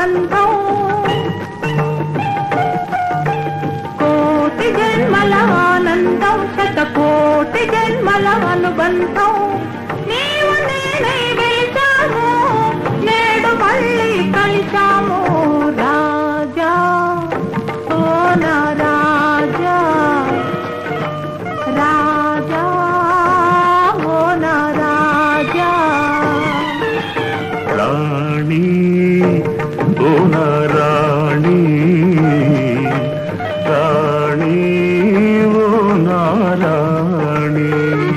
అనుబంధం కోటి జన్మల ఆనందం శతకోటి జన్మల అనుబంధం నీవు నేనై వెలిచాము నేడు మళ్ళీ కలిశాము రాజా ఓ నా రాజా రాజా ఓ నా రాజా రాణి ఓ నా రాణి రాణి ఓ నా రాణి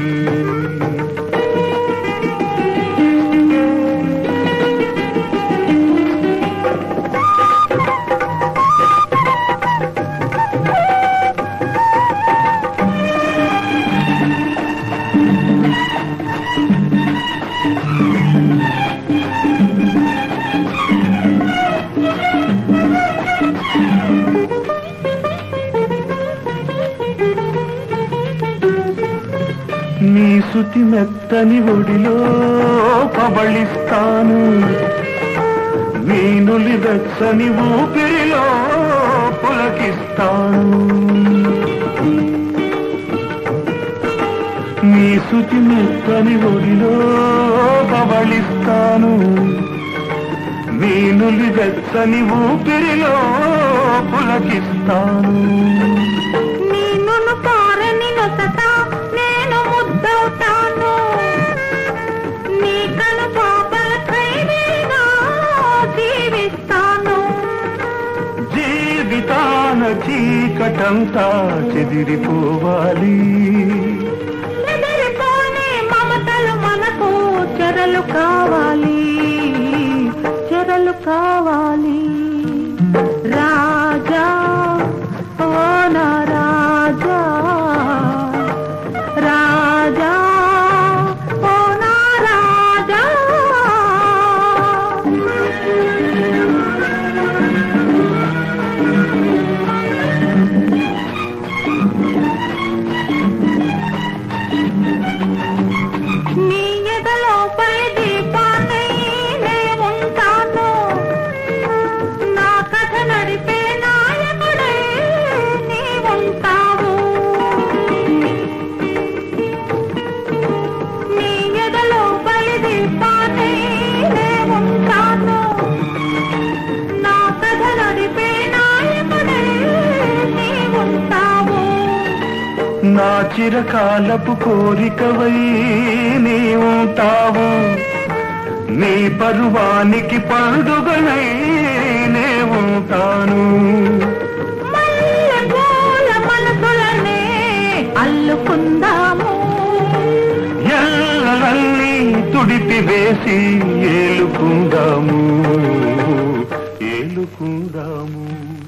నీ శృతి మెత్తని ఒడిలో పబళిస్తాను వీనులి వెచ్చని ఊపిరిలో పులకిస్తాను నీ శృతి మెత్తని ఒడిలో పబళిస్తాను వీనులి వెచ్చని ఊపిరిలో పులకిస్తాను నీనును కారని నొసట నేను ముద్దవుతాను నీ కను పాపల ఖైదీగా జీవిస్తాను జీవితాన చీకటంతా చెదిరిపోవాలి ఎదిరిపోని మమతలు మనకు చెరలు కావాలి చెరలు కావాలి రాజా ఓ నా రాజా రాజా ఓ నా రాజా నీ ఎదలో పై దీపాన్ని నే ఉంటాను నా కథ నడిపే నాయకుడే నీ ఉంటావు నీ ఎదలో పై దీపాన్ని నే ఉంటాను నా కథ నడిపే నాయకుడే నీ ఉంటావు నా చిరకాలపు కోరికవై నీ ఉంటావు నీ పరువానికి పండుగనై నే ఉంటాను మల్లె పూల మనసులనే అల్లుకుందాము ఎల్లలన్నీ తుడిపి వేసి ఏలుకుందాము ఏలుకుందాము